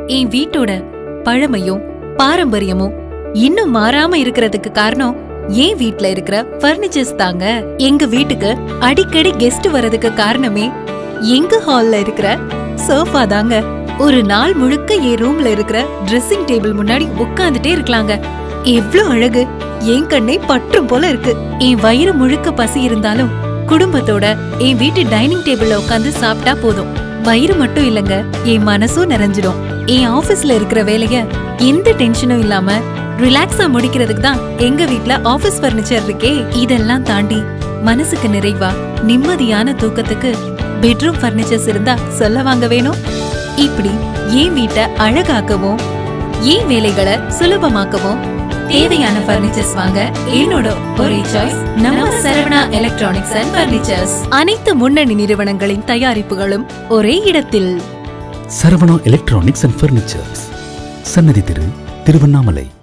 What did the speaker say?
என் வீட்டோட பழமையும் பாரம்பரியமும் இன்னும் மாறாம இருக்கிறதுக்கு காரணம் என் வீட்ல இருக்கிற ஃபர்னிச்சர்ஸ் தாங்க எங்க வீட்டுக்கு அடிக்கடி கெஸ்ட் வரதுக்கு காரணமே எங்க ஹால்ல இருக்கிற சோஃபா தாங்க ஒரு நாள் முழுக்க என் ரூம்ல இருக்கிற ட்ரெஸ்ஸிங் டேபிள் முன்னாடி உட்கார்ந்துட்டே இருக்கலாங்க எவ்ளோ அழகு என் கண்ணே பற்றும் போல இருக்கு என் வயிறு முழுக்க பசி இருந்தாலும் குடும்பத்தோட என் வீட்டு டைனிங் டேபிள்ல உட்கார்ந்து சாப்பிட்டா போதும் வயிறு மட்டும் இல்லங்க என் மனசும் நிறைஞ்சிடும் என் ஆபீஸ்ல இருக்கிற வேலைய எந்த டென்ஷனும் இல்லாம ரிலாக்ஸா முடிக்கிறதுக்கு தான் எங்க வீட்ல ஆபீஸ் ஃபர்னிச்சர் இருக்கே இதெல்லாம் தாண்டி மனசுக்கு நிறைவா நிம்மதியான தூக்கத்துக்கு பெட்ரூம் ஃபர்னிச்சர்ஸ் இருந்தா சொல்ல வாங்க வேணும் இப்படி என் வீட்டை அழகாக்கவும் என் வேலைகளை சுலபமாக்கவும் தேவையான ஃபர்னிச்சர்ஸ் வாங்க என்னோட ஒரே சாய்ஸ் நம்ம சரவணா எலக்ட்ரானிக்ஸ் அண்ட் ஃபர்னிச்சர்ஸ் அனைத்து முன்னணி நிறுவனங்களின் தயாரிப்புகளும் ஒரே இடத்தில் சரவணா எலக்ட்ரானிக்ஸ் அண்ட் ஃபர்னிச்சர்ஸ் சன்னதி திரு திருவண்ணாமலை